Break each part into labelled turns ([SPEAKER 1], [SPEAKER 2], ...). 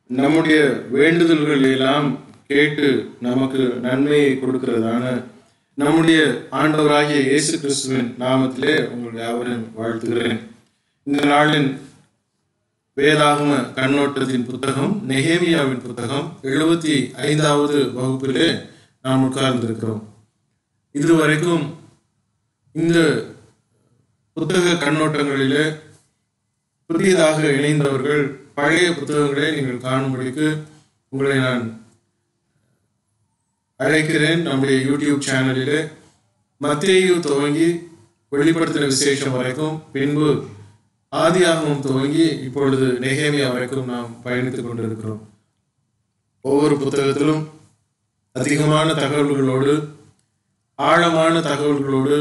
[SPEAKER 1] நம்முடைய வேண்டுதல்கள் எல்லாம் கேட்டு நமக்கு நன்மையை கொடுக்கிறதான நம்முடைய ஆண்டவராகிய இயேசு கிறிஸ்துவின் நாமத்திலே உங்கள் யாவரையும் வாழ்த்துகிறேன் இந்த நாளின் வேதாகம கண்ணோட்டத்தின் புத்தகம் நெகேமியாவின் புத்தகம் எழுபத்தி ஐந்தாவது வகுப்பிலே நாம் உட்கார்ந்திருக்கிறோம் இதுவரைக்கும் இந்த புத்தக கண்ணோட்டங்களிலே புதியதாக இணைந்தவர்கள் பழைய புத்தகங்களை நீங்கள் காணும்படிக்கு உங்களை நான் அழைக்கிறேன் நம்முடைய யூடியூப் சேனலிலே மத்தேயு துவங்கி வெளிப்படுத்தின விசேஷம் வரைக்கும் பின்பு ஆதியாகமம் துவங்கி இப்பொழுது நெகேமியா வரைக்கும் நாம் பயணித்துக் கொண்டிருக்கிறோம் ஒவ்வொரு புத்தகத்திலும் அதிகமான தகவல்களோடு ஆழமான தகவல்களோடு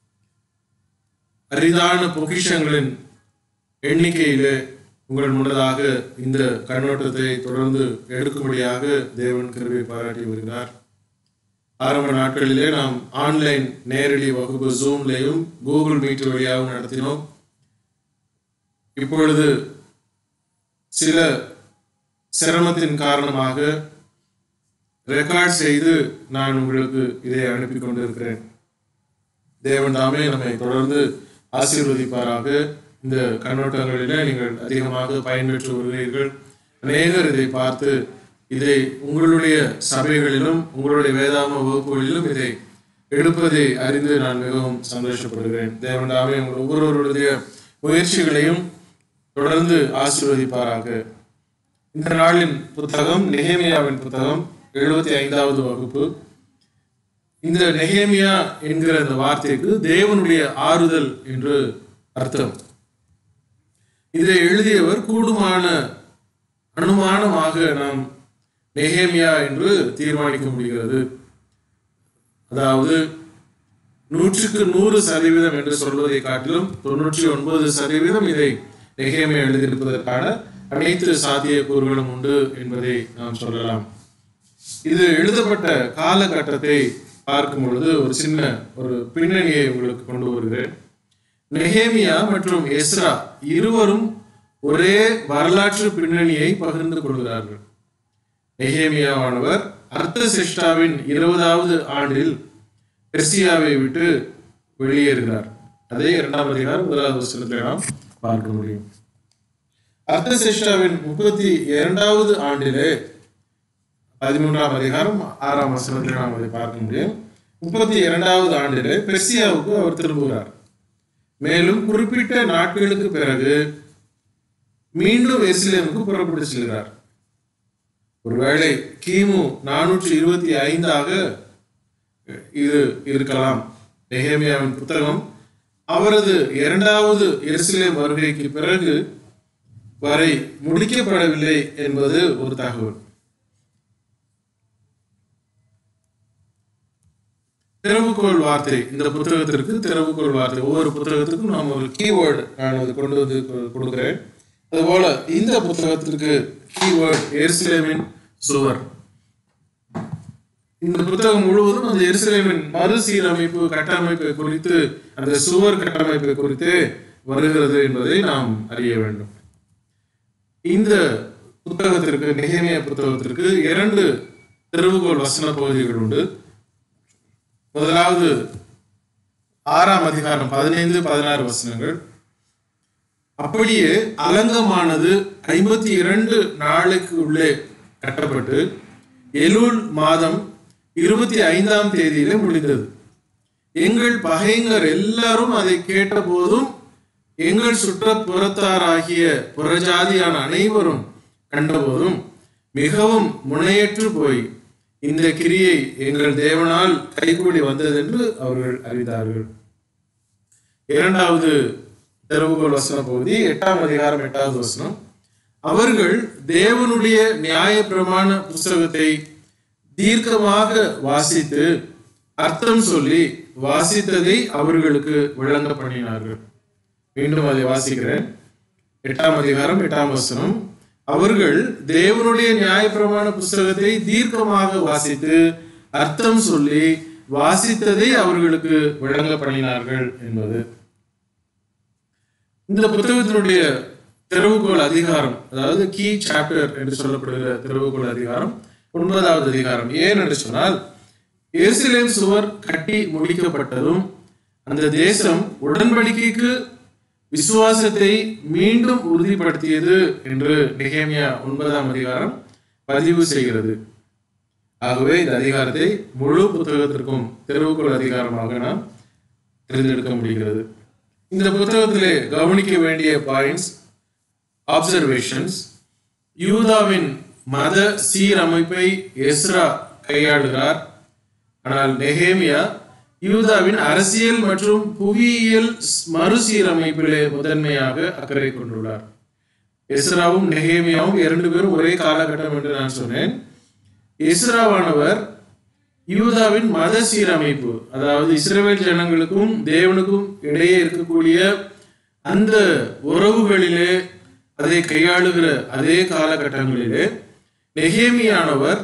[SPEAKER 1] அரிதான பொக்கிஷங்களின் எண்ணிக்கையிலே உங்கள் முன்னதாக இந்த கண்ணோட்டத்தை தொடர்ந்து எடுக்கும்படியாக தேவன் கருவை பாராட்டி வருகிறார் ஆரம்ப நாட்களிலே நாம் ஆன்லைன் நேரடி வகுப்பு ஜூம்லேயும் கூகுள் மீட் வழியாகவும் நடத்தினோம் இப்பொழுது சில சிரமத்தின் காரணமாக ரெக்கார்ட் செய்து நான் உங்களுக்கு இதை அனுப்பி கொண்டிருக்கிறேன் தேவன் தாமே நம்மை தொடர்ந்து ஆசீர்வதிப்பாராக இந்த கண்ணோட்டங்களிலே நீங்கள் அதிகமாக பயன்பெற்று வருகிறீர்கள் அநேகர் இதை பார்த்து இதை உங்களுடைய சபைகளிலும் உங்களுடைய வேதாம வகுப்புகளிலும் இதை எடுப்பதை அறிந்து நான் மிகவும் சந்தோஷப்படுகிறேன் தேவன் தாமே உங்கள் ஒவ்வொருவருடைய முயற்சிகளையும் தொடர்ந்து ஆசீர்வதிப்பாராக இந்த நாளின் புத்தகம் நெகேமியாவின் புத்தகம் எழுபத்தி ஐந்தாவது வகுப்பு இந்த நெகேமியா என்கிற இந்த வார்த்தைக்கு தேவனுடைய ஆறுதல் என்று அர்த்தம் இதை எழுதியவர் கூடுமான அனுமானமாக நாம் நெகேமியா என்று தீர்மானிக்க முடிகிறது அதாவது நூற்றுக்கு நூறு சதவீதம் என்று சொல்வதை காட்டிலும் தொண்ணூற்றி ஒன்பது சதவீதம் இதை நெகேமியா எழுதியிருப்பதற்கான அனைத்து சாத்தியக்கூறுகளும் உண்டு என்பதை நாம் சொல்லலாம் இது எழுதப்பட்ட காலகட்டத்தை பார்க்கும் பொழுது ஒரு சின்ன ஒரு பின்னணியை உங்களுக்கு கொண்டு வருகிறேன் நெஹேமியா மற்றும் எஸ்ரா இருவரும் ஒரே வரலாற்று பின்னணியை பகிர்ந்து கொள்கிறார்கள் நெஹேமியாவானவர் அர்த்த சிஷ்டாவின் இருபதாவது ஆண்டில் பெர்சியாவை விட்டு வெளியேறுகிறார் அதே இரண்டாம் அதிகாரம் முதலாவது வசனத்தில் நாம் பார்க்க முடியும் அர்த்த சிஷ்டாவின் முப்பத்தி இரண்டாவது ஆண்டிலே பதிமூன்றாம் அதிகாரம் ஆறாம் வசனத்தில் நாம் அதை பார்க்க முடியும் முப்பத்தி இரண்டாவது ஆண்டிலே பெர்சியாவுக்கு அவர் திரும்புகிறார் மேலும் குறிப்பிட்ட நாட்களுக்கு பிறகு மீண்டும் எருசலேமுக்கு புறப்பட்டு செல்கிறார் ஒருவேளை கிமு நானூற்றி இருபத்தி ஐந்தாக இது இருக்கலாம் நெஹேமியாவின் புத்தகம் அவரது இரண்டாவது எருசலேம் வருகைக்கு பிறகு வரை முடிக்கப்படவில்லை என்பது ஒரு தகவல் திறவுகோள் வார்த்தை இந்த புத்தகத்திற்கு திறவுகோள் வார்த்தை ஒவ்வொரு புத்தகத்துக்கும் நாம் ஒரு கீவேர்டு நான் அது கொண்டு வந்து கொ- கொடுக்கிறேன் அதுபோல இந்த புத்தகத்திற்கு கீவேர்டு எருசலேமின் சுவர் இந்த புத்தகம் முழுவதும் அந்த எருசலேமின் மறுசீரமைப்பு கட்டமைப்பை குறித்து அந்த சுவர் கட்டமைப்பை குறித்து வருகிறது என்பதை நாம் அறிய வேண்டும் இந்த புத்தகத்திற்கு நெகேமியா புத்தகத்திற்கு இரண்டு திறவுகோள் வசன பகுதிகள் உண்டு முதலாவது ஆறாம் அதிகாரம் பதினைந்து பதினாறு வசனங்கள் அப்படியே அலங்கமானது ஐம்பத்தி இரண்டு நாளுக்கு உள்ளே கட்டப்பட்டு எலூல் மாதம் இருபத்தி ஐந்தாம் தேதியிலே முடிந்தது எங்கள் பகைஞர் எல்லாரும் அதை கேட்ட போதும் எங்கள் சுற்றப்புறத்தாராகிய புறஜாதியான அனைவரும் கண்டபோதும் மிகவும் முனையற்று போய் இந்த கிரியை எங்கள் தேவனால் கைகூடி வந்ததென்று அவர்கள் அறிந்தார்கள் இரண்டாவது திறவுகோள் வசன பகுதி எட்டாம் அதிகாரம் எட்டாவது வசனம் அவர்கள் தேவனுடைய நியாயப்பிரமாண புஸ்தகத்தை தீர்க்கமாக வாசித்து அர்த்தம் சொல்லி வாசித்ததை அவர்களுக்கு விளங்க பண்ணினார்கள் மீண்டும் அதை வாசிக்கிறேன் எட்டாம் அதிகாரம் எட்டாம் வசனம் அவர்கள் தேவனுடைய நியாயப்பிரமாண புஸ்தகத்தை தீர்க்கமாக வாசித்து அர்த்தம் சொல்லி வாசித்ததை அவர்களுக்கு விளங்க பண்ணினார்கள் என்பது இந்த புத்தகத்தினுடைய திறவுகோல் அதிகாரம் அதாவது கீ சாப்டர் என்று சொல்லப்படுகிற திறவுகோல் அதிகாரம் ஒன்பதாவது அதிகாரம் ஏன் என்று சொன்னால் எருசலேம் சுவர் கட்டி முடிக்கப்பட்டதும் அந்த தேசம் உடன்படிக்கைக்கு விசுவாசத்தை மீண்டும் உறுதிப்படுத்தியது என்று நெகேமியா ஒன்பதாம் அதிகாரம் பதிவு செய்கிறது ஆகவே இந்த அதிகாரத்தை முழு புத்தகத்திற்கும் தெருவுக்குள் அதிகாரமாக நாம் தேர்ந்தெடுக்க முடிகிறது இந்த புத்தகத்திலே கவனிக்க வேண்டிய பாயிண்ட்ஸ் ஆப்சர்வேஷன்ஸ் யூதாவின் மத சீரமைப்பை எஸ்ரா கையாளுகிறார் ஆனால் நெஹேமியா யூதாவின் அரசியல் மற்றும் புவியியல் மறுசீரமைப்பிலே முதன்மையாக அக்கறை கொண்டுள்ளார் எஸ்ராவும் நெஹேமியாவும் இரண்டு பேரும் ஒரே காலகட்டம் என்று நான் சொன்னேன் எஸ்ராவானவர் யூதாவின் மத சீரமைப்பு அதாவது இஸ்ரேல் ஜனங்களுக்கும் தேவனுக்கும் இடையே இருக்கக்கூடிய அந்த உறவுகளிலே அதை கையாளுகிற அதே காலகட்டங்களிலே நெகேமியானவர்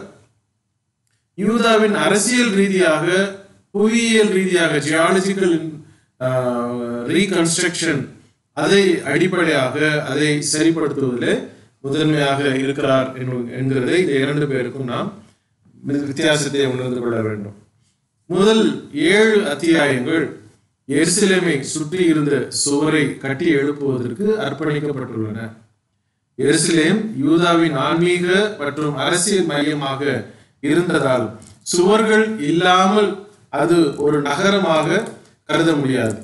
[SPEAKER 1] யூதாவின் அரசியல் ரீதியாக புவியியல் ரீதியாக ஜியாலஜிக்கல் ரீகன்ஸ்ட்ரக்ஷன் அதை அடிப்படையாக அதை சரிப்படுத்துவதில் முதன்மையாக இருக்கிறார் என்கிறதை இந்த இரண்டு பேருக்கும் நாம் வித்தியாசத்தை உணர்ந்து கொள்ள வேண்டும் முதல் ஏழு அத்தியாயங்கள் எருசலேமை சுற்றி இருந்த சுவரை கட்டி எழுப்புவதற்கு அர்ப்பணிக்கப்பட்டுள்ளன எருசலேம் யூதாவின் ஆன்மீக மற்றும் அரசியல் மையமாக இருந்ததால் சுவர்கள் இல்லாமல் அது ஒரு நகரமாக கருத முடியாது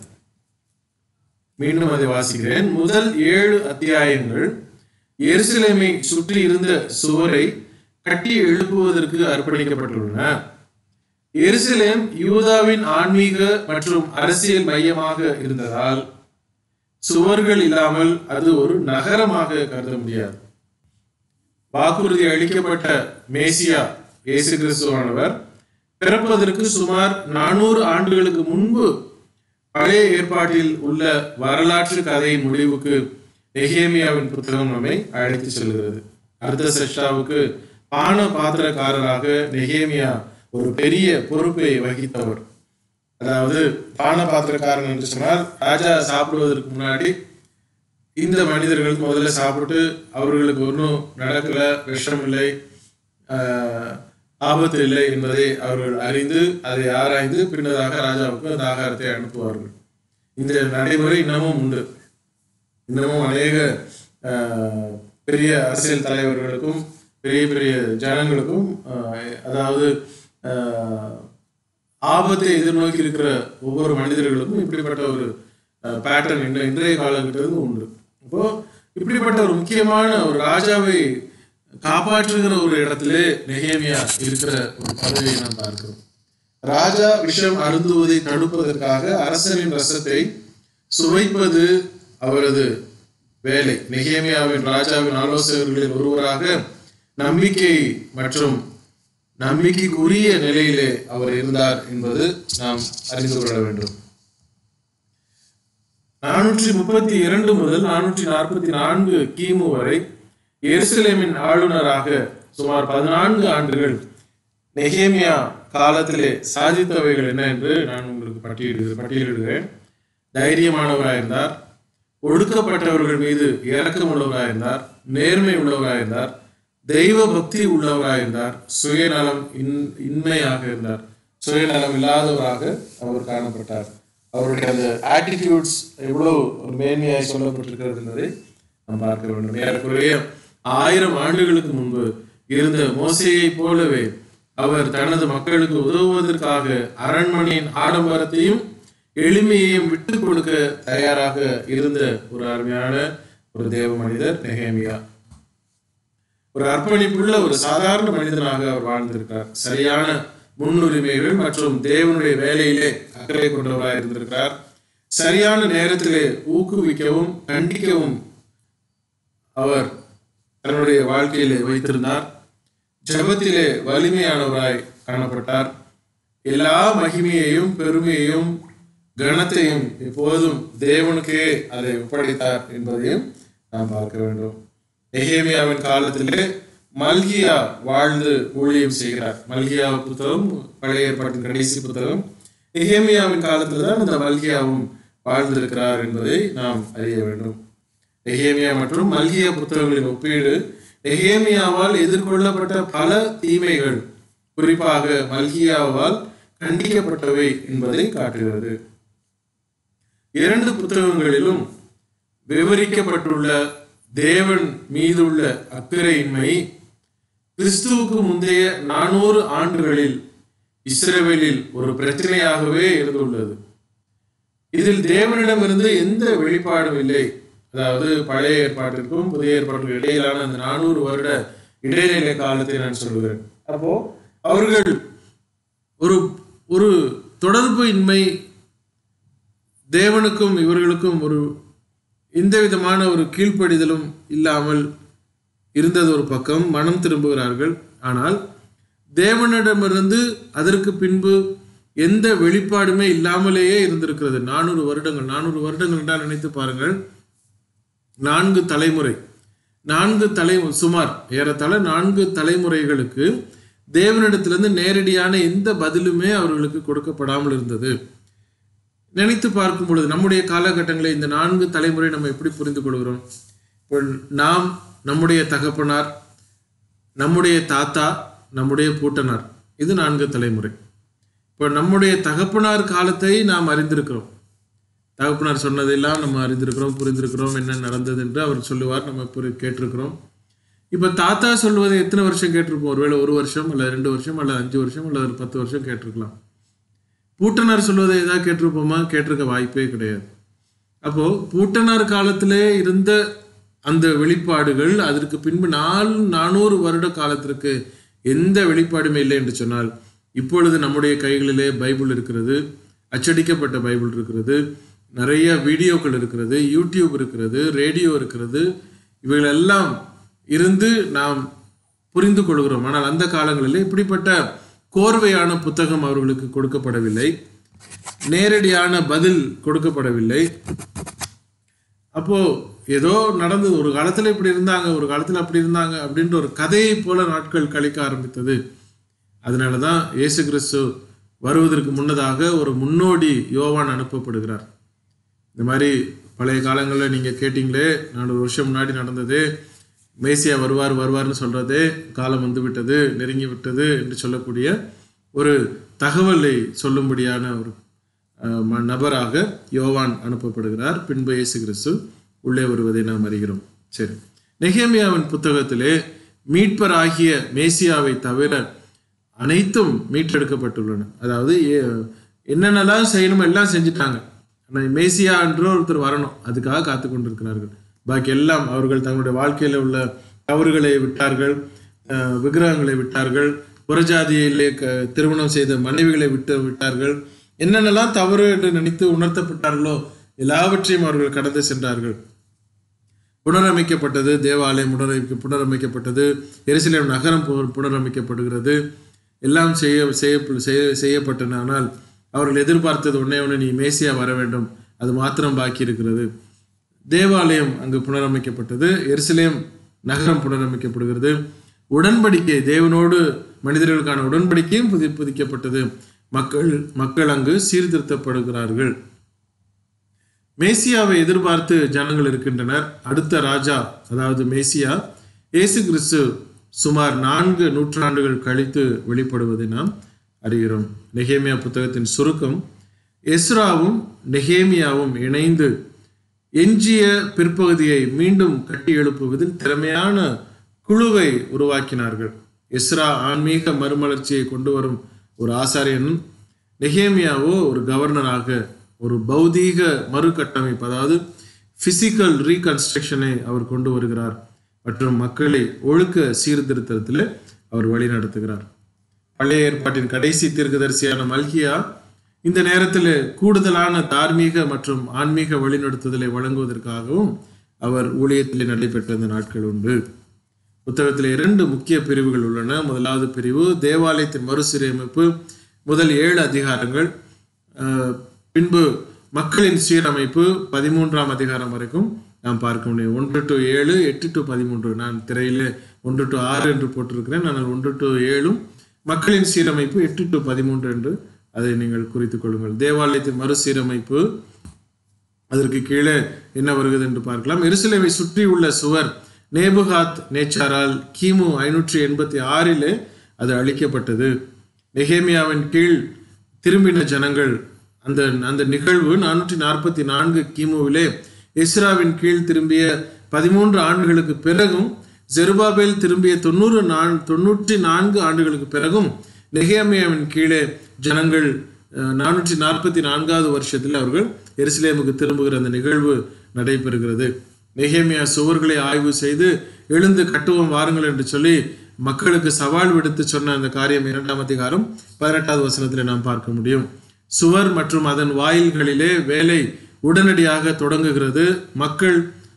[SPEAKER 1] மீண்டும் அதை வாசிக்கிறேன் முதல் ஏழு அத்தியாயங்கள் எருசலேமை சுற்றி இருந்த சுவரை கட்டி எழுப்புவதற்கு அர்ப்பணிக்கப்பட்டுள்ளன எருசலேம் யூதாவின் ஆன்மீக மற்றும் அரசியல் மையமாக இருந்ததால் சுவர்கள் இல்லாமல் அது ஒரு நகரமாக கருத முடியாது வாக்குறுதி அளிக்கப்பட்ட மேசியா இயேசு கிறிஸ்துவானவர் பிறப்பதற்கு சுமார் நானூறு ஆண்டுகளுக்கு முன்பு பழைய ஏற்பாட்டில் உள்ள வரலாற்று கதையின் முடிவுக்கு நெகேமியாவின் புத்தகம் நம்மை அழைத்து செல்கிறது அர்த்த சஷ்டாவுக்கு பான பாத்திரக்காரராக நெகேமியா ஒரு பெரிய பொறுப்பை வகித்தவர் அதாவது பான பாத்திரக்காரன் என்று சொன்னால் ராஜா சாப்பிடுவதற்கு முன்னாடி இந்த மனிதர்கள் முதல்ல சாப்பிட்டு அவர்களுக்கு ஒன்றும் நடக்கல விஷம் இல்லை ஆபத்து இல்லை என்பதை அவர்கள் அறிந்து அதை ஆராய்ந்து பின்னதாக ராஜாவுக்கு அந்த ஆகாரத்தை அனுப்புவார்கள் இந்த நடைமுறை இன்னமும் உண்டு இன்னமும் அநேக பெரிய அரசியல் தலைவர்களுக்கும் பெரிய பெரிய ஜனங்களுக்கும் அதாவது ஆபத்தை எதிர்நோக்கி இருக்கிற ஒவ்வொரு மனிதர்களுக்கும் இப்படிப்பட்ட ஒரு பேட்டர்ன் இன்ற இன்றைய காலகட்டத்தில் உண்டு இப்போ இப்படிப்பட்ட ஒரு முக்கியமான ஒரு ராஜாவை காப்பாற்றுகிற ஒரு இடத்திலே நெகேமியா இருக்கிற ஒரு பதவியை நாம் பார்க்கிறோம் ராஜா விஷம் அருந்துவதை தடுப்பதற்காக அரசனின் ரசத்தை சுவைப்பது அவரது வேலை நெகேமியாவின் ராஜாவின் ஆலோசகர்களில் ஒருவராக நம்பிக்கை மற்றும் நம்பிக்கைக்குரிய நிலையிலே அவர் இருந்தார் என்பது நாம் அறிந்து கொள்ள வேண்டும் நானூற்றி முப்பத்தி இரண்டு முதல் நானூற்றி நாற்பத்தி நான்கு கிமு வரை எருசலேமின் ஆளுநராக சுமார் பதினான்கு ஆண்டுகள் நெகேமியா காலத்திலே சாதித்தவைகள் என்ன என்று நான் உங்களுக்கு பட்டியலிடு பட்டியலிடுகிறேன் தைரியமானவராயிருந்தார் ஒடுக்கப்பட்டவர்கள் மீது இரக்கம் உள்ளவராயிருந்தார் நேர்மை உள்ளவராயிருந்தார் தெய்வ பக்தி உள்ளவராயிருந்தார் சுயநலம் இன் இன்மையாக இருந்தார் சுயநலம் இல்லாதவராக அவர் காணப்பட்டார் அவருடைய அந்த ஆட்டிடியூட்ஸ் எவ்வளவு ஒரு மேன்மையாய் சொல்லப்பட்டிருக்கிறது என்பதை நாம் பார்க்க வேண்டும் ஏறக்குறைய ஆயிரம் ஆண்டுகளுக்கு முன்பு இருந்த மோசையை போலவே அவர் தனது மக்களுக்கு உதவுவதற்காக அரண்மனையின் ஆடம்பரத்தையும் எளிமையையும் விட்டு கொடுக்க தயாராக இருந்த ஒரு அருமையான ஒரு தேவ மனிதர் நெகேமியா ஒரு அர்ப்பணிப்புள்ள ஒரு சாதாரண மனிதனாக அவர் வாழ்ந்திருக்கிறார் சரியான முன்னுரிமைகள் மற்றும் தேவனுடைய வேலையிலே அக்கறை கொண்டவராக இருந்திருக்கிறார் சரியான நேரத்திலே ஊக்குவிக்கவும் கண்டிக்கவும் அவர் தன்னுடைய வாழ்க்கையிலே வைத்திருந்தார் ஜபத்திலே வலிமையானவராய் காணப்பட்டார் எல்லா மகிமையையும் பெருமையையும் கனத்தையும் எப்போதும் தேவனுக்கே அதை ஒப்படைத்தார் என்பதையும் நாம் பார்க்க வேண்டும் நெகேமியாவின் காலத்திலே மல்கியா வாழ்ந்து ஊழியம் செய்கிறார் மல்கியா புத்தகம் பழைய ஏற்பாட்டின் கடைசி புத்தகம் நெகேமியாவின் காலத்தில் தான் இந்த மல்கியாவும் வாழ்ந்திருக்கிறார் என்பதை நாம் அறிய வேண்டும் நெகேமியா மற்றும் மல்கியா புத்தகங்களின் ஒப்பீடு நெகேமியாவால் எதிர்கொள்ளப்பட்ட பல தீமைகள் குறிப்பாக மல்கியாவால் கண்டிக்கப்பட்டவை என்பதை காட்டுகிறது இரண்டு புத்தகங்களிலும் விவரிக்கப்பட்டுள்ள தேவன் மீதுள்ள அக்கறையின்மை கிறிஸ்துவுக்கு முந்தைய நானூறு ஆண்டுகளில் இஸ்ரேலில் ஒரு பிரச்சனையாகவே இருந்துள்ளது இதில் தேவனிடமிருந்து எந்த வெளிப்பாடும் இல்லை அதாவது பழைய ஏற்பாட்டிற்கும் புதிய ஏற்பாட்டிற்கும் இடையிலான அந்த நானூறு வருட இடைநிலை காலத்தை நான் சொல்கிறேன் அப்போ அவர்கள் ஒரு ஒரு தொடர்பு இன்மை தேவனுக்கும் இவர்களுக்கும் ஒரு எந்த விதமான ஒரு கீழ்ப்படிதலும் இல்லாமல் இருந்தது ஒரு பக்கம் மனம் திரும்புகிறார்கள் ஆனால் தேவனிடமிருந்து அதற்கு பின்பு எந்த வெளிப்பாடுமே இல்லாமலேயே இருந்திருக்கிறது நானூறு வருடங்கள் நானூறு வருடங்கள் என்றால் நினைத்து பாருங்கள் நான்கு தலைமுறை நான்கு தலை சுமார் ஏறத்தாழ நான்கு தலைமுறைகளுக்கு தேவனிடத்திலிருந்து நேரடியான எந்த பதிலுமே அவர்களுக்கு கொடுக்கப்படாமல் இருந்தது நினைத்து பார்க்கும் பொழுது நம்முடைய காலகட்டங்களில் இந்த நான்கு தலைமுறை நம்ம எப்படி புரிந்து கொள்கிறோம் இப்போ நாம் நம்முடைய தகப்பனார் நம்முடைய தாத்தா நம்முடைய பூட்டனார் இது நான்கு தலைமுறை இப்போ நம்முடைய தகப்பனார் காலத்தை நாம் அறிந்திருக்கிறோம் தகப்பனார் சொன்னதெல்லாம் நம்ம அறிந்திருக்கிறோம் புரிந்திருக்கிறோம் என்ன நடந்தது என்று அவர் சொல்லுவார் நம்ம புரி கேட்டிருக்கிறோம் இப்போ தாத்தா சொல்வதை எத்தனை வருஷம் கேட்டிருப்போம் ஒருவேளை ஒரு வருஷம் அல்லது ரெண்டு வருஷம் அல்லது அஞ்சு வருஷம் அல்லது ஒரு பத்து வருஷம் கேட்டிருக்கலாம் பூட்டனார் சொல்வதை ஏதாவது கேட்டிருப்போமா கேட்டிருக்க வாய்ப்பே கிடையாது அப்போ பூட்டனார் காலத்திலே இருந்த அந்த வெளிப்பாடுகள் அதற்கு பின்பு நாலு நானூறு வருட காலத்திற்கு எந்த வெளிப்பாடுமே இல்லை என்று சொன்னால் இப்பொழுது நம்முடைய கைகளிலே பைபிள் இருக்கிறது அச்சடிக்கப்பட்ட பைபிள் இருக்கிறது நிறைய வீடியோக்கள் இருக்கிறது யூடியூப் இருக்கிறது ரேடியோ இருக்கிறது இவைகள் எல்லாம் இருந்து நாம் புரிந்து கொள்கிறோம் ஆனால் அந்த காலங்களில் இப்படிப்பட்ட கோர்வையான புத்தகம் அவர்களுக்கு கொடுக்கப்படவில்லை நேரடியான பதில் கொடுக்கப்படவில்லை அப்போ ஏதோ நடந்தது ஒரு காலத்துல இப்படி இருந்தாங்க ஒரு காலத்துல அப்படி இருந்தாங்க அப்படின்ற ஒரு கதையை போல நாட்கள் கழிக்க ஆரம்பித்தது அதனாலதான் இயேசு கிறிஸ்து வருவதற்கு முன்னதாக ஒரு முன்னோடி யோவான் அனுப்பப்படுகிறார் இந்த மாதிரி பழைய காலங்களில் நீங்கள் கேட்டிங்களே நாலு வருஷம் முன்னாடி நடந்தது மேசியா வருவார் வருவார்னு சொல்றதே காலம் வந்து விட்டது நெருங்கி விட்டது என்று சொல்லக்கூடிய ஒரு தகவலை சொல்லும்படியான ஒரு அஹ், ம- நபராக யோவான் அனுப்பப்படுகிறார் பின்பு இயேசு கிறிஸ்து உள்ளே வருவதை நாம் அறிகிறோம் சரி நெகேமியாவின் புத்தகத்திலே மீட்பராகிய மேசியாவை தவிர அனைத்தும் மீட்டெடுக்கப்பட்டுள்ளன அதாவது ஏ- என்னென்னலாம் செய்யணுமோ எல்லாம் செஞ்சுட்டாங்க ஆனால் மேசியா என்ற ஒருத்தர் வரணும் அதுக்காக காத்து கொண்டிருக்கிறார்கள் பாக்கி எல்லாம் அவர்கள் தங்களுடைய வாழ்க்கையில உள்ள தவறுகளை விட்டார்கள் அஹ், விக்கிரகங்களை விட்டார்கள் புறஜாதியிலே க திருமணம் செய்த மனைவிகளை விட்டு விட்டார்கள் என்னென்னலாம் தவறு என்று நினைத்து உணர்த்தப்பட்டார்களோ எல்லாவற்றையும் அவர்கள் கடந்து சென்றார்கள் புனரமைக்கப்பட்டது தேவாலயம் புனரமைக்க புனரமைக்கப்பட்டது எருசலேம் நகரம் பு- புனரமைக்கப்படுகிறது எல்லாம் செய்ய செய்ய செய்ய- செய்யப்பட்டன ஆனால் அவர்கள் எதிர்பார்த்தது ஒன்னே ஒன்று நீ மேசியா வர வேண்டும் அது மாத்திரம் பாக்கி இருக்கிறது தேவாலயம் அங்கு புனரமைக்கப்பட்டது எருசலேம் நகரம் புனரமைக்கப்படுகிறது உடன்படிக்கை தேவனோடு மனிதர்களுக்கான உடன்படிக்கையும் புதி புதிக்கப்பட்டது மக்கள் மக்கள் அங்கு சீர்திருத்தப்படுகிறார்கள் மேசியாவை எதிர்பார்த்து ஜனங்கள் இருக்கின்றனர் அடுத்த ராஜா அதாவது மேசியா இயேசு கிறிஸ்து சுமார் நான்கு நூற்றாண்டுகள் கழித்து வெளிப்படுவதை நாம் அறிகிறோம் நெகேமியா புத்தகத்தின் சுருக்கம் எஸ்ராவும் நெகேமியாவும் இணைந்து எஞ்சிய பிற்பகுதியை மீண்டும் கட்டி எழுப்புவதில் திறமையான குழுவை உருவாக்கினார்கள் எஸ்ரா ஆன்மீக மறுமலர்ச்சியை கொண்டு வரும் ஒரு ஆசாரியன் நெகேமியாவோ ஒரு கவர்னராக ஒரு பௌதீக மறுகட்டமைப்பு அதாவது பிசிக்கல் ரீகன்ஸ்ட்ரக்ஷனை அவர் கொண்டு வருகிறார் மற்றும் மக்களை ஒழுக்க சீர்திருத்தத்தில் அவர் வழி நடத்துகிறார் பழைய ஏற்பாட்டின் கடைசி தீர்க்கதரிசியான மல்கியா இந்த நேரத்தில் கூடுதலான தார்மீக மற்றும் ஆன்மீக வழிநடத்துதலை வழங்குவதற்காகவும் அவர் ஊழியத்தில் நடைபெற்ற இந்த நாட்கள் உண்டு புத்தகத்தில் இரண்டு முக்கிய பிரிவுகள் உள்ளன முதலாவது பிரிவு தேவாலயத்தின் மறுசீரமைப்பு முதல் ஏழு அதிகாரங்கள் அஹ், பின்பு மக்களின் சீரமைப்பு பதிமூன்றாம் அதிகாரம் வரைக்கும் நாம் பார்க்க முடியும் ஒன்று டு ஏழு எட்டு டு பதிமூன்று நான் திரையிலே ஒன்று டு ஆறு என்று போட்டிருக்கிறேன் நான் ஒன்று டு ஏழும் மக்களின் சீரமைப்பு எட்டு டு பதிமூன்று என்று அதை நீங்கள் குறித்துக் கொள்ளுங்கள் தேவாலயத்தின் மறுசீரமைப்பு அதற்கு கீழே என்ன வருகிறது என்று பார்க்கலாம் எருசலேமை சுற்றி உள்ள சுவர் நேபுகாத் நேச்சாரால் கிமு ஐநூற்றி எண்பத்தி ஆறிலே அது அழிக்கப்பட்டது நெகேமியாவின் கீழ் திரும்பின ஜனங்கள் அந்த அந்த நிகழ்வு நானூற்றி நாற்பத்தி நான்கு கிமுவிலே இஸ்ராவின் கீழ் திரும்பிய பதிமூன்று ஆண்டுகளுக்கு பிறகும் ஜெருபாபேல் திரும்பிய தொண்ணூறு நான் தொண்ணூற்றி நான்கு ஆண்டுகளுக்கு பிறகும் நெகேமியாவின் கீழே ஜனங்கள் நானூற்றி நாற்பத்தி நான்காவது வருஷத்தில் அவர்கள் எருசலேமுக்கு திரும்புகிற அந்த நிகழ்வு நடைபெறுகிறது நெகேமியா சுவர்களை ஆய்வு செய்து எழுந்து கட்டுவோம் வாருங்கள் என்று சொல்லி மக்களுக்கு சவால் விடுத்து சொன்ன அந்த காரியம் இரண்டாம் அதிகாரம் பதினெட்டாவது வசனத்தில் நாம் பார்க்க முடியும் சுவர் மற்றும் அதன் வாயில்களிலே வேலை உடனடியாக தொடங்குகிறது மக்கள்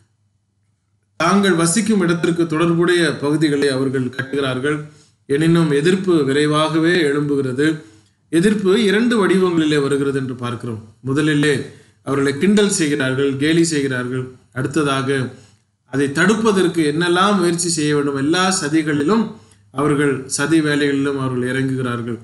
[SPEAKER 1] தாங்கள் வசிக்கும் இடத்திற்கு தொடர்புடைய பகுதிகளை அவர்கள் கட்டுகிறார்கள் எனினும் எதிர்ப்பு விரைவாகவே எழும்புகிறது எதிர்ப்பு இரண்டு வடிவங்களிலே வருகிறது என்று பார்க்கிறோம் முதலிலே அவர்களை கிண்டல் செய்கிறார்கள் கேலி செய்கிறார்கள் அடுத்ததாக அதை தடுப்பதற்கு என்னெல்லாம் முயற்சி செய்ய வேண்டும் எல்லா சதிகளிலும் அவர்கள் சதி வேலைகளிலும் அவர்கள் இறங்குகிறார்கள்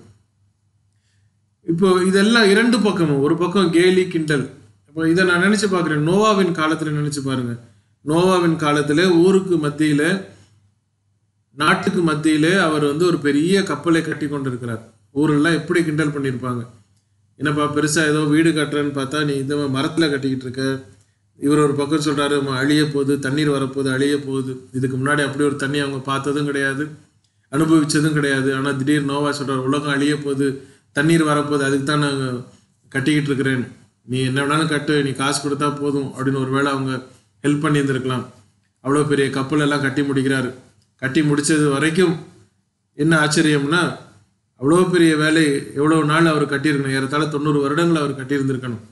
[SPEAKER 1] இப்போ இதெல்லாம் இரண்டு பக்கமும் ஒரு பக்கம் கேலி கிண்டல் இப்போ இதை நான் நினைச்சு பார்க்குறேன் நோவாவின் காலத்துல நினைச்சு பாருங்க நோவாவின் காலத்துல ஊருக்கு மத்தியில நாட்டுக்கு மத்தியில அவர் வந்து ஒரு பெரிய கப்பலை கட்டி கொண்டிருக்கிறார் ஊரெல்லாம் எப்படி கிண்டல் பண்ணியிருப்பாங்க என்னப்பா பெருசா ஏதோ வீடு கட்டுறேன்னு பார்த்தா நீ இந்த மரத்துல கட்டிக்கிட்டு இருக்க இவர் ஒரு பக்கம் சொல்றாரு "ம, அழிய போகுது தண்ணீர் வரப்போகுது அழிய போகுது இதுக்கு முன்னாடி அப்படி ஒரு தண்ணி அவங்க பார்த்ததும் கிடையாது அனுபவிச்சதும் கிடையாது ஆனா திடீர் நோவா சொல்றாரு உலகம் அழிய போகுது தண்ணீர் வரப்போகுது அதுக்கு தான் நான் கட்டிக்கிட்டு இருக்கிறேன் நீ என்ன வேணாலும் கட்டு நீ காசு கொடுத்தா போதும் அப்படின்னு ஒருவேளை அவங்க ஹெல்ப் பண்ணி இருந்திருக்கலாம் அவ்வளோ பெரிய கப்பல் எல்லாம் கட்டி முடிக்கிறாரு கட்டி முடிச்சது வரைக்கும் என்ன ஆச்சரியம்னா அவ்வளோ பெரிய வேலை எவ்வளவு நாள் அவர் கட்டியிருக்கணும் ஏறத்தாழ தொண்ணூறு வருடங்கள் அவர் கட்டியிருந்திருக்கணும்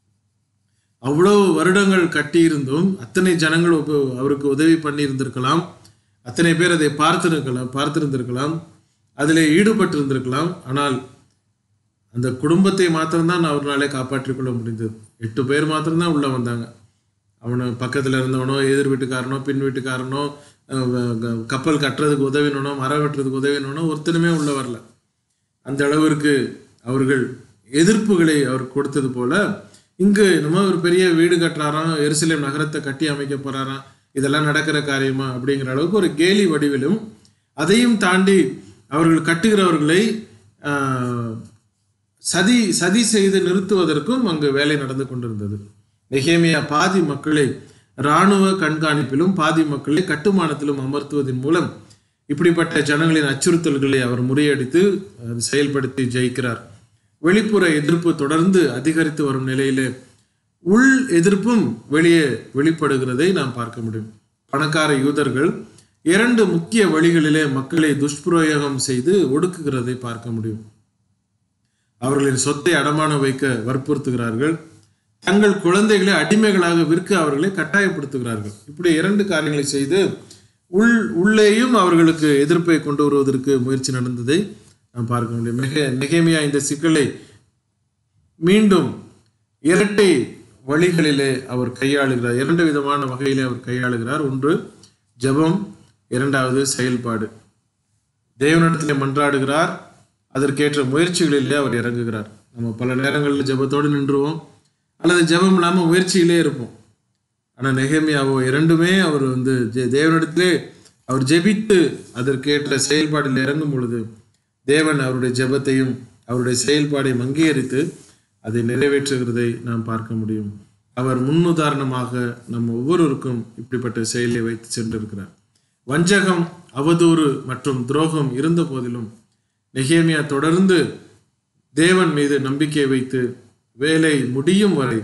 [SPEAKER 1] அவ்வளவு வருடங்கள் கட்டியிருந்தும் அத்தனை ஜனங்கள் உப- அவருக்கு உதவி பண்ணி இருந்திருக்கலாம் அத்தனை பேர் அதை பார்த்திருக்கலாம் பார்த்திருந்திருக்கலாம் அதில் ஈடுபட்டு இருந்திருக்கலாம் ஆனால் அந்த குடும்பத்தை மாத்திரம்தான் அவராலே காப்பாற்றிக் கொள்ள முடிந்தது எட்டு பேர் மாத்திரம்தான் உள்ள வந்தாங்க அவனு பக்கத்துல இருந்தவனோ எதிர் வீட்டுக்காரனோ பின் வீட்டுக்காரனோ அஹ் வ- க- கப்பல் கட்டுறதுக்கு உதவினோ மரம் வெட்டுறதுக்கு உதவினோ ஒருத்தனுமே உள்ள வரல அந்த அளவிற்கு அவர்கள் எதிர்ப்புகளை அவர் கொடுத்தது போல இங்கு நம்ம ஒரு பெரிய வீடு கட்டுறாராம் எருசலேம் நகரத்தை கட்டி அமைக்க போறாராம் இதெல்லாம் நடக்கிற காரியமா அப்படிங்கிற அளவுக்கு ஒரு கேலி வடிவிலும் அதையும் தாண்டி அவர்கள் கட்டுகிறவர்களை ஆஹ், சதி சதி செய்து நிறுத்துவதற்கும் அங்கு வேலை நடந்து கொண்டிருந்தது நெகேமியா பாதி மக்களை இராணுவ கண்காணிப்பிலும் பாதி மக்களை கட்டுமானத்திலும் அமர்த்துவதன் மூலம் இப்படிப்பட்ட ஜனங்களின் அச்சுறுத்தல்களை அவர் முறியடித்து அஹ், செயல்படுத்தி ஜெயிக்கிறார் வெளிப்புற எதிர்ப்பு தொடர்ந்து அதிகரித்து வரும் நிலையிலே உள் எதிர்ப்பும் வெளியே வெளிப்படுகிறதை நாம் பார்க்க முடியும் பணக்கார யூதர்கள் இரண்டு முக்கிய வழிகளிலே மக்களை துஷ்பிரயோகம் செய்து ஒடுக்குகிறதை பார்க்க முடியும் அவர்களின் சொத்தை அடமானம் வைக்க வற்புறுத்துகிறார்கள் தங்கள் குழந்தைகளை அடிமைகளாக விற்க அவர்களை கட்டாயப்படுத்துகிறார்கள் இப்படி இரண்டு காரியங்களை செய்து உள் உள்ளேயும் அவர்களுக்கு எதிர்ப்பை கொண்டு வருவதற்கு முயற்சி நடந்ததை நாம் பார்க்க முடியும் மிக நெகேமியா இந்த சிக்கலை மீண்டும் இரட்டை வழிகளிலே அவர் கையாளுகிறார் இரண்டு விதமான வகையிலே அவர் கையாளுகிறார் ஒன்று ஜெபம் இரண்டாவது செயல்பாடு தேவனிடத்திலே மன்றாடுகிறார் அதற்கேற்ற முயற்சிகளிலே அவர் இறங்குகிறார் நம்ம பல நேரங்களில் ஜெபத்தோடு நின்றுவோம் அல்லது ஜெபம் இல்லாமல் முயற்சியிலே இருப்போம் ஆனால் நெகேமியாவோ இரண்டுமே அவர் வந்து ஜெ- தேவனிடத்திலே அவர் ஜெபித்து அதற்கேற்ற செயல்பாடில் இறங்கும் பொழுது தேவன் அவருடைய ஜெபத்தையும் அவருடைய செயல்பாடையும் அங்கீகரித்து அதை நிறைவேற்றுகிறதை நாம் பார்க்க முடியும் அவர் முன்னுதாரணமாக நம் ஒவ்வொருவருக்கும் இப்படிப்பட்ட செயலை வைத்து சென்றிருக்கிறார் வஞ்சகம் அவதூறு மற்றும் துரோகம் இருந்த போதிலும் நெகேமியா தொடர்ந்து தேவன் மீது நம்பிக்கை வைத்து வேலை முடியும் வரை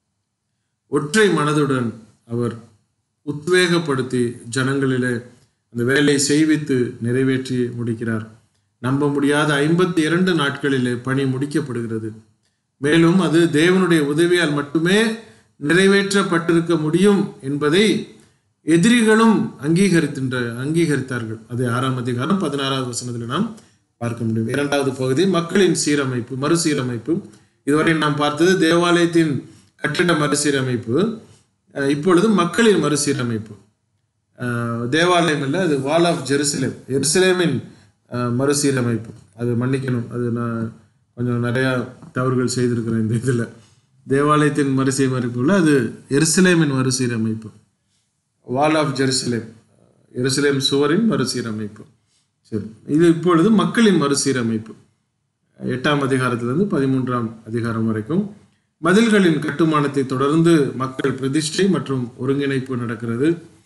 [SPEAKER 1] ஒற்றை மனதுடன் அவர் உத்வேகப்படுத்தி ஜனங்களிலே அந்த வேலையை செய்வித்து நிறைவேற்றி முடிக்கிறார் நம்ப முடியாத ஐம்பத்தி இரண்டு நாட்களிலே பணி முடிக்கப்படுகிறது மேலும் அது தேவனுடைய உதவியால் மட்டுமே நிறைவேற்றப்பட்டிருக்க முடியும் என்பதை எதிரிகளும் அங்கீகரிக்கின்ற அங்கீகரித்தார்கள் அதை ஆறாம் அதிகாரம் பதினாறாவது வசனத்தில் நாம் பார்க்க முடியும் இரண்டாவது பகுதி மக்களின் சீரமைப்பு மறுசீரமைப்பு இதுவரை நாம் பார்த்தது தேவாலயத்தின் கட்டிட மறுசீரமைப்பு அஹ் இப்பொழுது மக்களின் மறுசீரமைப்பு அஹ் தேவாலயம் இல்லை அது வால் ஆஃப் ஜெருசலேம் எருசலேமின் அஹ், மறுசீரமைப்பு அது மன்னிக்கணும் அது நான் கொஞ்சம் நிறையா தவறுகள் செய்திருக்கிறேன் இந்த இதில் தேவாலயத்தின் மறுசீரமைப்பு இல்லை அது எருசலேமின் மறுசீரமைப்பு வால் ஆஃப் ஜெருசலேம் எருசலேம் சுவரின் மறுசீரமைப்பு சரி இது இப்பொழுது மக்களின் மறுசீரமைப்பு எட்டாம் அதிகாரத்திலிருந்து பதிமூன்றாம் அதிகாரம் வரைக்கும் மதில்களின் கட்டுமானத்தை தொடர்ந்து மக்கள் பிரதிஷ்டை மற்றும் ஒருங்கிணைப்பு நடக்கிறது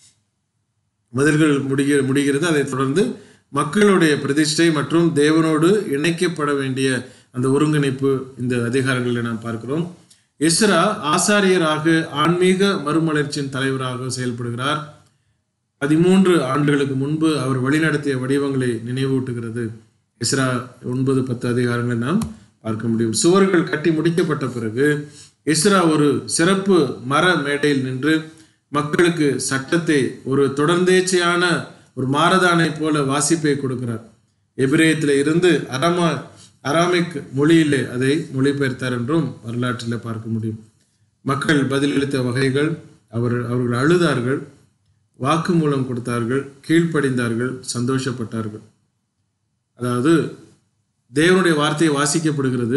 [SPEAKER 1] மதில்கள் முடிக முடிகிறது அதைத் தொடர்ந்து மக்களுடைய பிரதிஷ்டை மற்றும் தேவனோடு இணைக்கப்பட வேண்டிய அந்த ஒருங்கிணைப்பு இந்த அதிகாரங்களில் நாம் பார்க்கிறோம் எஸ்ரா ஆசாரியராக ஆன்மீக மறுமலர்ச்சியின் தலைவராக செயல்படுகிறார் பதிமூன்று ஆண்டுகளுக்கு முன்பு அவர் வழிநடத்திய வடிவங்களை நினைவூட்டுகிறது இஸ்ரா ஒன்பது பத்து அதிகாரங்களை நாம் பார்க்க முடியும் சுவர்கள் கட்டி முடிக்கப்பட்ட பிறகு இஸ்ரா ஒரு சிறப்பு மர மேடையில் நின்று மக்களுக்கு சட்டத்தை ஒரு தொடர்ந்தேச்சையான ஒரு மாரதானை போல வாசிப்பை கொடுக்கிறார் எபிரேயத்தில் இருந்து அரமா அராமிக் மொழியிலே அதை மொழிபெயர்த்தார் என்றும் வரலாற்றில் பார்க்க முடியும் மக்கள் பதிலளித்த வகைகள் அவர் அவர்கள் அழுதார்கள் வாக்குமூலம் கொடுத்தார்கள் கீழ்ப்படிந்தார்கள் சந்தோஷப்பட்டார்கள் அதாவது தேவனுடைய வார்த்தை வாசிக்கப்படுகிறது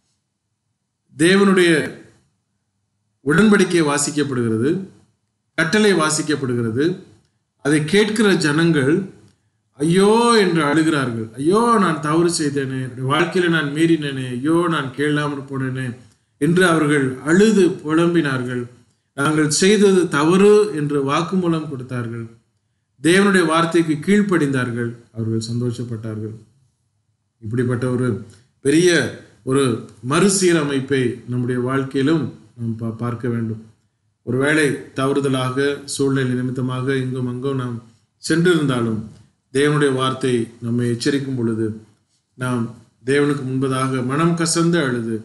[SPEAKER 1] தேவனுடைய உடன்படிக்கை வாசிக்கப்படுகிறது கட்டளை வாசிக்கப்படுகிறது அதை கேட்கிற ஜனங்கள் ஐயோ என்று அழுகிறார்கள் ஐயோ நான் தவறு செய்தேனே என்னுடைய வாழ்க்கையில நான் மீறினேனே ஐயோ நான் கேளாமல் போனேனே என்று அவர்கள் அழுது புலம்பினார்கள் நாங்கள் செய்தது தவறு என்று வாக்குமூலம் கொடுத்தார்கள் தேவனுடைய வார்த்தைக்கு கீழ்ப்படிந்தார்கள் அவர்கள் சந்தோஷப்பட்டார்கள் இப்படிப்பட்ட ஒரு பெரிய ஒரு மறுசீரமைப்பை நம்முடைய வாழ்க்கையிலும் நாம் பா- பார்க்க வேண்டும் ஒருவேளை தவறுதலாக சூழ்நிலை நிமித்தமாக இங்கும் அங்கும் நாம் சென்றிருந்தாலும் தேவனுடைய வார்த்தை நம்மை எச்சரிக்கும் பொழுது நாம் தேவனுக்கு முன்பதாக மனம் கசந்து அழுது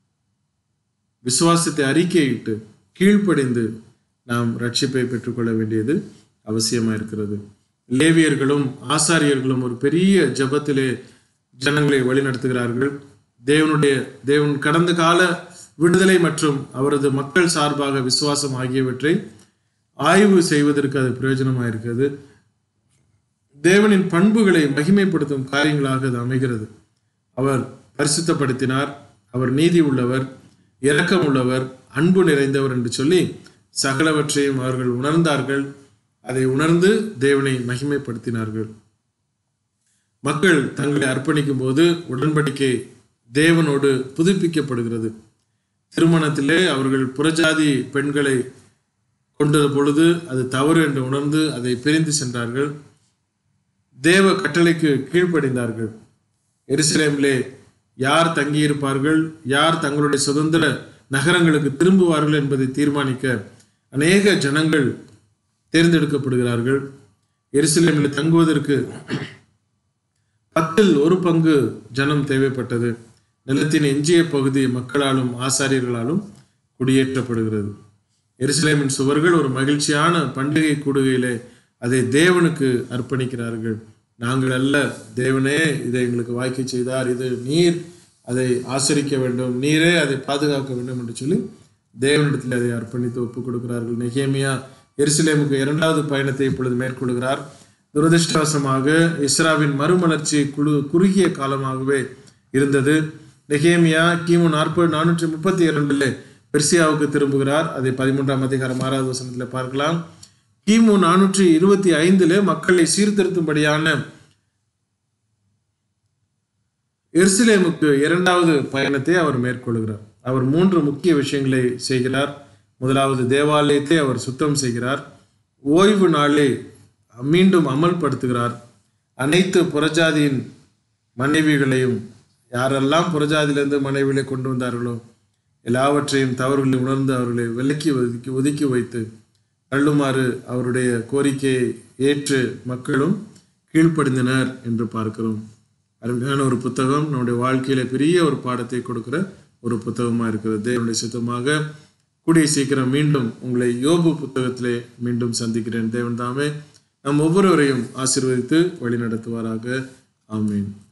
[SPEAKER 1] விசுவாசத்தை அறிக்கையிட்டு கீழ்ப்படிந்து நாம் ரட்சிப்பை பெற்றுக்கொள்ள வேண்டியது அவசியமா இருக்கிறது லேவியர்களும் ஆசாரியர்களும் ஒரு பெரிய ஜெபத்திலே ஜனங்களை வழிநடத்துகிறார்கள் தேவனுடைய தேவன் கடந்த கால விடுதலை மற்றும் அவரது மக்கள் சார்பாக விசுவாசம் ஆகியவற்றை ஆய்வு செய்வதற்கு அது பிரயோஜனமாக இருக்கிறது தேவனின் பண்புகளை மகிமைப்படுத்தும் காரியங்களாக அது அமைகிறது அவர் பரிசுத்தப்படுத்தினார் அவர் நீதி உள்ளவர் இரக்கம் உள்ளவர் அன்பு நிறைந்தவர் என்று சொல்லி சகலவற்றையும் அவர்கள் உணர்ந்தார்கள் அதை உணர்ந்து தேவனை மகிமைப்படுத்தினார்கள் மக்கள் தங்களை அர்ப்பணிக்கும் போது உடன்படிக்கை தேவனோடு புதுப்பிக்கப்படுகிறது திருமணத்திலே அவர்கள் புறஜாதி பெண்களை கொண்ட பொழுது அது தவறு என்று உணர்ந்து அதை பிரிந்து சென்றார்கள் தேவ கட்டளைக்கு கீழ்ப்படிந்தார்கள் எருசலேமிலே யார் தங்கியிருப்பார்கள் யார் தங்களுடைய சுதந்திர நகரங்களுக்கு திரும்புவார்கள் என்பதை தீர்மானிக்க அநேக ஜனங்கள் தேர்ந்தெடுக்கப்படுகிறார்கள் எருசலேமில் தங்குவதற்கு பத்தில் ஒரு பங்கு ஜனம் தேவைப்பட்டது நிலத்தின் எஞ்சிய பகுதி மக்களாலும் ஆசாரியர்களாலும் குடியேற்றப்படுகிறது எருசலேமின் சுவர்கள் ஒரு மகிழ்ச்சியான பண்டிகை கூடுகையிலே அதை தேவனுக்கு அர்ப்பணிக்கிறார்கள் நாங்கள் அல்ல தேவனே இதை எங்களுக்கு வாய்க்க செய்தார் இது நீர் அதை ஆசரிக்க வேண்டும் நீரே அதை பாதுகாக்க வேண்டும் என்று சொல்லி தேவனிடத்தில் அதை அர்ப்பணித்து ஒப்புக் கொடுக்கிறார்கள் நெகேமியா எருசலேமுக்கு இரண்டாவது பயணத்தை இப்பொழுது மேற்கொள்கிறார் துரதிருஷ்டவசமாக இஸ்ராவின் மறுமலர்ச்சி குழு குறுகிய காலமாகவே இருந்தது நெகேமியா கிமு நாற்பது நானூற்றி முப்பத்தி இரண்டுல பெர்சியாவுக்கு திரும்புகிறார் அதை பதிமூன்றாம் அதிகாரம் ஆறாவது வசனத்தில் பார்க்கலாம் கிமு நானூற்றி இருபத்தி ஐந்துல மக்களை சீர்திருத்தும்படியான எருசலேமுக்கு இரண்டாவது பயணத்தை அவர் மேற்கொள்கிறார் அவர் மூன்று முக்கிய விஷயங்களை செய்கிறார் முதலாவது தேவாலயத்தை அவர் சுத்தம் செய்கிறார் ஓய்வு நாளை மீண்டும் அமல்படுத்துகிறார் அனைத்து புறஜாதியின் மனைவிகளையும் யாரெல்லாம் புறஜாதியிலிருந்து மனைவிகளை கொண்டு வந்தார்களோ எல்லாவற்றையும் தவறுகளை உணர்ந்து அவர்களை விலக்கி ஒதுக்கி ஒதுக்கி வைத்து தள்ளுமாறு அவருடைய கோரிக்கையை ஏற்று மக்களும் கீழ்ப்படிந்தனர் என்று பார்க்கிறோம் அருமையான ஒரு புத்தகம் நம்முடைய வாழ்க்கையில பெரிய ஒரு பாடத்தை கொடுக்கிற ஒரு புத்தகமா இருக்கிறது தேவனுடைய சித்தமாக கூடிய சீக்கிரம் மீண்டும் உங்களை யோபு புத்தகத்திலே மீண்டும் சந்திக்கிறேன் தேவன் தாமே நம் ஒவ்வொருவரையும் ஆசீர்வதித்து வழி நடத்துவாராக ஆமீன்